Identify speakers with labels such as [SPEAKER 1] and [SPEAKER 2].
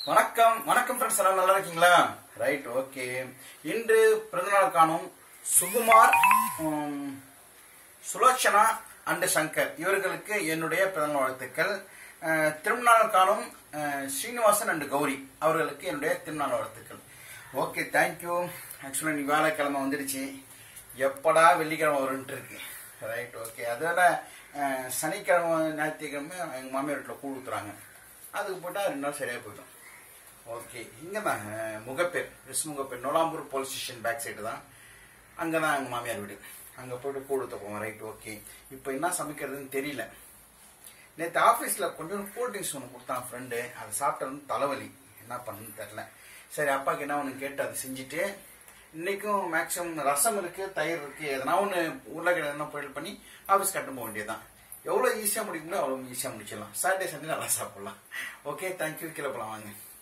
[SPEAKER 1] வணக்கம் வணக்கம் ஃப்ரெண்ட்ஸ் எல்லாம் நல்லா இருக்கீங்களா ரைட் ஓகே இன்று பிறந்தநாள் காணும் சுகுமார் உம், சுலோச்சனா அண்ட் சங்கர் இவர்களுக்கு என்னுடைய பிறந்தநாள் வாழ்த்துக்கள் அஹ், திருநாள் காணும் அஹ், ஸ்ரீனிவாசன் அண்ட் கௌரி அவர்களுக்கு என்னுடைய திருநாள் வாழ்த்துக்கள் ஓகே தேங்க்யூ ஆக்சுவலாக இன்னைக்கு வேலைக்கிழமை வந்துடுச்சு எப்படா வெள்ளிக்கிழமை வரும்ன்ட்டு இருக்கு ரைட் ஓகே அதோட அஹ், சனிக்கிழமை ஞாயிற்றுக்கிழமை எங்கள் மாமியார் வீட்டில் கூழ் ஊத்துறாங்க அதுக்கு போட்டால் ரெண்டு நாள் சரியாக போயிடும் ஓகே இங்கே தான் Mogappair yes Mogappair Nolambur police station back side தான் அங்கே தான் எங்கள் மாமியார் வீடு அங்கே போயிட்டு கூடுத்த போவோம் ரைட் ஓகே இப்போ என்ன சமைக்கிறதுன்னு தெரியல நேற்று ஆஃபீஸில் கொஞ்சம் கூல் ட்ரிங்க்ஸ் ஒன்று கொடுத்தான் ஃப்ரெண்டு அதை சாப்பிட்ட வந்து தலைவலி என்ன பண்ணுன்னு தெரில சரி அப்பாவுக்கு என்ன ஒன்று கேட்டு அதை செஞ்சுட்டு இன்னைக்கும் மேக்ஸிமம் ரசம் இருக்கு தயிர் இருக்கு எதனா ஒன்று உருளைக்கிழங்கு எதனா பொரியல் பண்ணி ஆஃபீஸ் கட்டு போக வேண்டியதுதான் எவ்வளோ ஈஸியாக முடிக்குமோ அவ்வளோ ஈஸியாக முடிச்சிடலாம் சாட்டர்டே சண்டே நல்லா சாப்பிடலாம் ஓகே தேங்க்யூ கீழே போகலாம் வாங்க